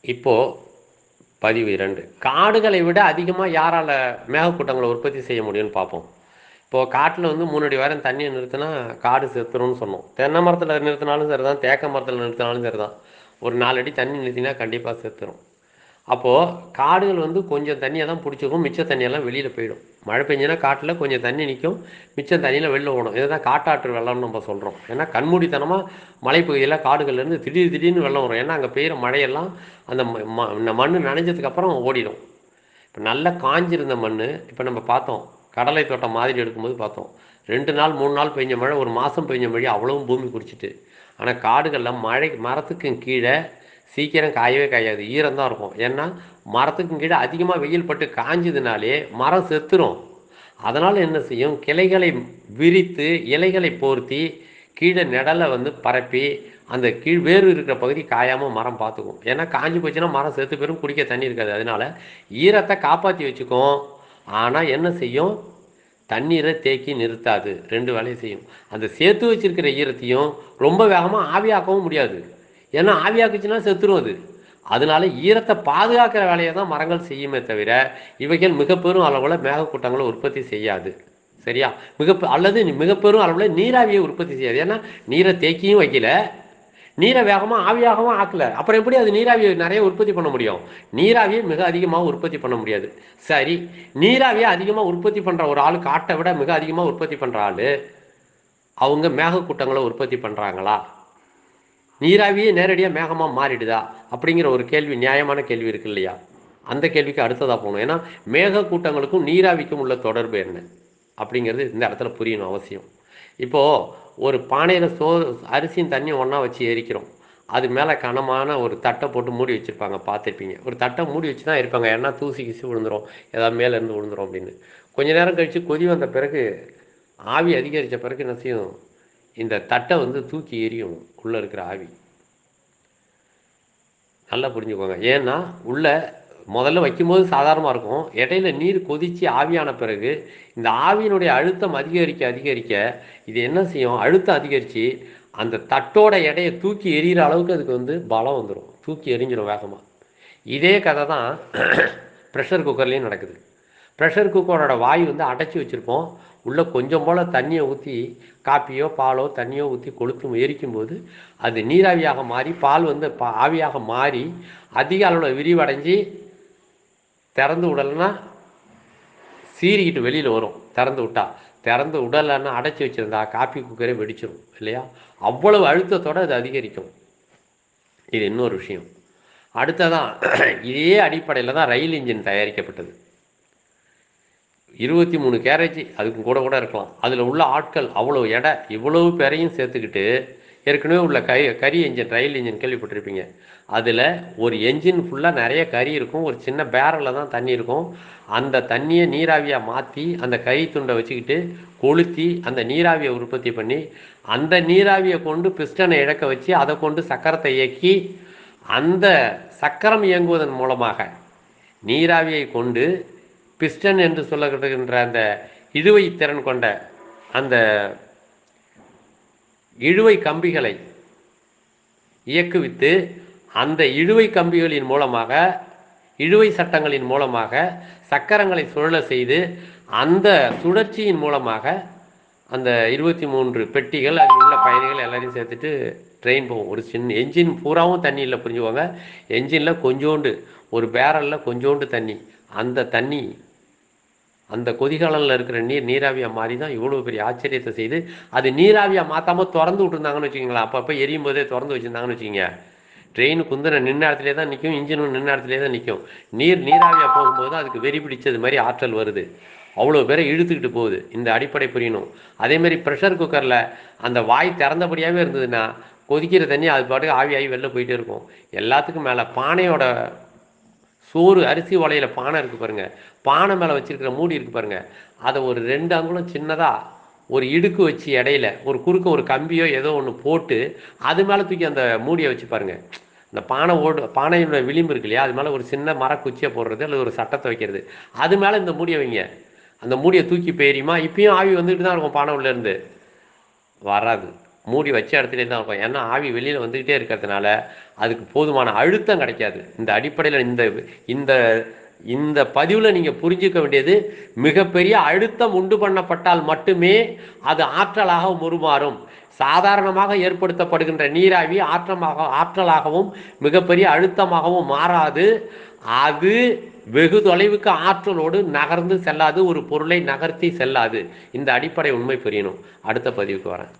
இப்போது பதிவு இரண்டு காடுகளை விட அதிகமாக யாரால் மேகக்கூட்டங்களை உற்பத்தி செய்ய முடியும்னு பார்ப்போம் இப்போது காட்டில் வந்து மூணு அடி வாரம் தண்ணியை நிறுத்தினா காடு செத்துரும்னு சொன்னோம் தென்னை மரத்தில் நிறுத்தினாலும் சரி தான் தேக்க மரத்தில் நிறுத்தினாலும் சரி தான் ஒரு நாலு அடி தண்ணி நிறுத்தினா கண்டிப்பாக செத்துரும் அப்போது காடுகள் வந்து கொஞ்சம் தண்ணியை தான் பிடிச்சிக்கும் மிச்ச தண்ணியெல்லாம் வெளியில் போயிடும் மழை பெஞ்சுன்னா காட்டில் கொஞ்சம் தண்ணி நிற்கும் மிச்சம் தண்ணியில் வெளில ஓடும் இதை தான் காட்டாற்று வெள்ளம்னு நம்ம சொல்கிறோம் ஏன்னா கண்மூடித்தனமாக மலைப்பகுதியில் காடுகள்லேருந்து திடீர் திடீர்னு வெள்ளம் வரும் ஏன்னா அங்கே பெய்கிற மழையெல்லாம் அந்த ம- ம- இந்த மண் நனைஞ்சதுக்கப்புறம் ஓடிடும் இப்போ நல்லா காஞ்சிருந்த மண் இப்போ நம்ம பார்த்தோம் கடலை தோட்டம் மாதிரி எடுக்கும்போது பார்த்தோம் ரெண்டு நாள் மூணு நாள் பெஞ்ச மழை ஒரு மாதம் பெஞ்ச மழை அவ்வளவும் பூமி குடிச்சிட்டு ஆனால் காடுகளில் மழை மரத்துக்கு கீழே சீக்கிரம் காயவே காயாது ஈரம் தான் இருக்கும் ஏன்னா மரத்துக்கு கீழே அதிகமாக வெயில் பட்டு காஞ்சதுனாலே மரம் செத்துரும் அதனால் என்ன செய்யும் கிளைகளை விரித்து இலைகளை போர்த்தி கீழே நிழலை வந்து பரப்பி அந்த கீழ் வேறு இருக்கிற பகுதி காயாமல் மரம் பார்த்துக்கும் ஏன்னா காஞ்சி போச்சுன்னா மரம் செத்து போயிரும் குடிக்க தண்ணி இருக்காது அதனால ஈரத்தை காப்பாற்றி வச்சுக்கும் ஆனால் என்ன செய்யும் தண்ணீரை தேக்கி நிறுத்தாது ரெண்டு வேலையும் செய்யும் அந்த சேர்த்து வச்சிருக்கிற ஈரத்தையும் ரொம்ப வேகமாக ஆவியாக்கவும் முடியாது ஏன்னா ஆவியாக்குச்சுன்னா செத்துரும் அது அதனால ஈரத்தை பாதுகாக்கிற வேலையை தான் மரங்கள் செய்யுமே தவிர இவைகள் மிக பெரும் அளவில் மேகக்கூட்டங்களை உற்பத்தி செய்யாது சரியா மிக அல்லது மிக பெரும் அளவில் நீராவியை உற்பத்தி செய்யாது ஏன்னா நீரை தேக்கியும் வைக்கல நீரை வேகமாக ஆவியாகவும் ஆக்கல அப்புறம் எப்படி அது நீராவியை நிறைய உற்பத்தி பண்ண முடியும் நீராவியை மிக அதிகமாக உற்பத்தி பண்ண முடியாது சரி நீராவியை அதிகமாக உற்பத்தி பண்ணுற ஒரு ஆள் காட்டை விட மிக அதிகமாக உற்பத்தி பண்ணுற ஆள் அவங்க மேகக்கூட்டங்களை உற்பத்தி பண்ணுறாங்களா நீராவியே நேரடியாக மேகமாக மாறிடுதா அப்படிங்கிற ஒரு கேள்வி நியாயமான கேள்வி இருக்கு இல்லையா அந்த கேள்விக்கு அடுத்ததாக போகணும் ஏன்னா மேகக்கூட்டங்களுக்கும் நீராவிக்கும் உள்ள தொடர்பு என்ன அப்படிங்கிறது இந்த இடத்துல புரியணும் அவசியம் இப்போது ஒரு பானையில் சோறு அரிசியும் தண்ணியும் ஒன்றா வச்சு எரிக்கிறோம் அது மேலே கனமான ஒரு தட்டை போட்டு மூடி வச்சுருப்பாங்க பார்த்துருப்பீங்க ஒரு தட்டை மூடி வச்சு தான் இருப்பாங்க ஏன்னா தூசி கிசி விழுந்துரும் ஏதாவது மேலேருந்து விழுந்துரும் அப்படின்னு கொஞ்ச நேரம் கழித்து கொதி வந்த பிறகு ஆவி அதிகரித்த பிறகு என்ன செய்யும் இந்த தட்டை வந்து தூக்கி எரியும் உள்ளே இருக்கிற ஆவி நல்லா புரிஞ்சுக்கோங்க ஏன்னா உள்ள முதல்ல வைக்கும்போது சாதாரணமாக இருக்கும் இடையில நீர் கொதித்து ஆவியான பிறகு இந்த ஆவியினுடைய அழுத்தம் அதிகரிக்க அதிகரிக்க இது என்ன செய்யும் அழுத்தம் அதிகரித்து அந்த தட்டோட எடையை தூக்கி எறிகிற அளவுக்கு அதுக்கு வந்து பலம் வந்துடும் தூக்கி எரிஞ்சிடும் வேகமாக இதே கதை தான் ப்ரெஷர் குக்கர்லேயும் நடக்குது ப்ரெஷர் குக்கரோட வாய் வந்து அடைச்சி வச்சுருப்போம் உள்ளே கொஞ்சம் போல் தண்ணியை ஊற்றி காப்பியோ பாலோ தண்ணியோ ஊற்றி கொளுத்து எரிக்கும்போது அது நீராவியாக மாறி பால் வந்து பா ஆவியாக மாறி அதிக அளவில் விரிவடைஞ்சு திறந்து விடலைன்னா சீறிக்கிட்டு வெளியில் வரும் திறந்து விட்டா திறந்து விடலைன்னா அடைச்சி வச்சுருந்தா காப்பி குக்கரே வெடிச்சிரும் இல்லையா அவ்வளவு அழுத்தத்தோட அது அதிகரிக்கும் இது இன்னொரு விஷயம் அடுத்ததான் இதே அடிப்படையில் தான் ரயில் இன்ஜின் தயாரிக்கப்பட்டது இருபத்தி மூணு கேரேஜ் அதுக்கு கூட கூட இருக்கலாம் அதில் உள்ள ஆட்கள் அவ்வளோ எடை இவ்வளவு பேரையும் சேர்த்துக்கிட்டு ஏற்கனவே உள்ள கரி கரி என்ஜின் ரயில் இன்ஜின் கேள்விப்பட்டிருப்பீங்க அதில் ஒரு என்ஜின் ஃபுல்லாக நிறைய கறி இருக்கும் ஒரு சின்ன பேரலில் தான் தண்ணி இருக்கும் அந்த தண்ணியை நீராவியாக மாற்றி அந்த கறி துண்டை வச்சுக்கிட்டு கொளுத்தி அந்த நீராவியை உற்பத்தி பண்ணி அந்த நீராவியை கொண்டு பிஸ்டனை இழக்க வச்சு அதை கொண்டு சக்கரத்தை இயக்கி அந்த சக்கரம் இயங்குவதன் மூலமாக நீராவியை கொண்டு பிஸ்டன் என்று சொல்லப்படுகின்ற அந்த இழுவை திறன் கொண்ட அந்த இழுவை கம்பிகளை இயக்குவித்து அந்த இழுவை கம்பிகளின் மூலமாக இழுவை சட்டங்களின் மூலமாக சக்கரங்களை சுழல செய்து அந்த சுழற்சியின் மூலமாக அந்த இருபத்தி மூன்று பெட்டிகள் அதில் உள்ள பயணிகள் எல்லாரையும் சேர்த்துட்டு ட்ரெயின் போகும் ஒரு சின்ன என்ஜின் பூராவும் தண்ணி இல்லை புரிஞ்சுக்கோங்க என்ஜினில் கொஞ்சோண்டு ஒரு பேரலில் கொஞ்சோண்டு தண்ணி அந்த தண்ணி அந்த கொதிகாலனில் இருக்கிற நீர் நீராவியாக மாறி தான் இவ்வளோ பெரிய ஆச்சரியத்தை செய்து அது நீராவியாக மாற்றாமல் திறந்து விட்டுருந்தாங்கன்னு வச்சுக்கோங்களேன் அப்பப்போ எரியும் போதே திறந்து வச்சுருந்தாங்கன்னு வச்சுக்கோங்க ட்ரெயின் குந்திர நின்ன இடத்துலே தான் நிற்கும் இன்ஜினும் நின்ன இடத்துலே தான் நிற்கும் நீர் நீராவியாக போகும்போது அதுக்கு வெறி பிடிச்சது மாதிரி ஆற்றல் வருது அவ்வளோ பேரை இழுத்துக்கிட்டு போகுது இந்த அடிப்படை புரியணும் அதே மாதிரி ப்ரெஷர் குக்கரில் அந்த வாய் திறந்தபடியாகவே இருந்ததுன்னா கொதிக்கிற தண்ணி அது பாட்டுக்கு ஆவியாகி வெளில போயிட்டே இருக்கும் எல்லாத்துக்கும் மேலே பானையோட சோறு அரிசி உலையில பானை இருக்கு பாருங்க பானை மேலே வச்சிருக்கிற மூடி இருக்கு பாருங்க அதை ஒரு ரெண்டு அங்குலம் சின்னதாக ஒரு இடுக்கு வச்சு இடையில ஒரு குறுக்க ஒரு கம்பியோ ஏதோ ஒன்று போட்டு அது மேலே தூக்கி அந்த மூடியை வச்சு பாருங்க இந்த பானை ஓடு பானையோட விளிம்பு இருக்கு இல்லையா அது மேலே ஒரு சின்ன மரக்குச்சியை போடுறது அல்லது ஒரு சட்டத்தை வைக்கிறது அது மேலே இந்த மூடியை வைங்க அந்த மூடியை தூக்கி போயிருமா இப்பயும் ஆவி வந்துட்டு தான் இருக்கும் பானை உள்ள இருந்து வராது மூடி வச்ச இடத்துல தான் இருக்கும் ஏன்னா ஆவி வெளியில் வந்துக்கிட்டே இருக்கிறதுனால அதுக்கு போதுமான அழுத்தம் கிடைக்காது இந்த அடிப்படையில் இந்த இந்த இந்த பதிவில் நீங்கள் புரிஞ்சுக்க வேண்டியது மிகப்பெரிய அழுத்தம் உண்டு பண்ணப்பட்டால் மட்டுமே அது ஆற்றலாக உருமாறும் சாதாரணமாக ஏற்படுத்தப்படுகின்ற நீராவி ஆற்றமாக ஆற்றலாகவும் மிகப்பெரிய அழுத்தமாகவும் மாறாது அது வெகு தொலைவுக்கு ஆற்றலோடு நகர்ந்து செல்லாது ஒரு பொருளை நகர்த்தி செல்லாது இந்த அடிப்படை உண்மை புரியணும் அடுத்த பதிவுக்கு வரேன்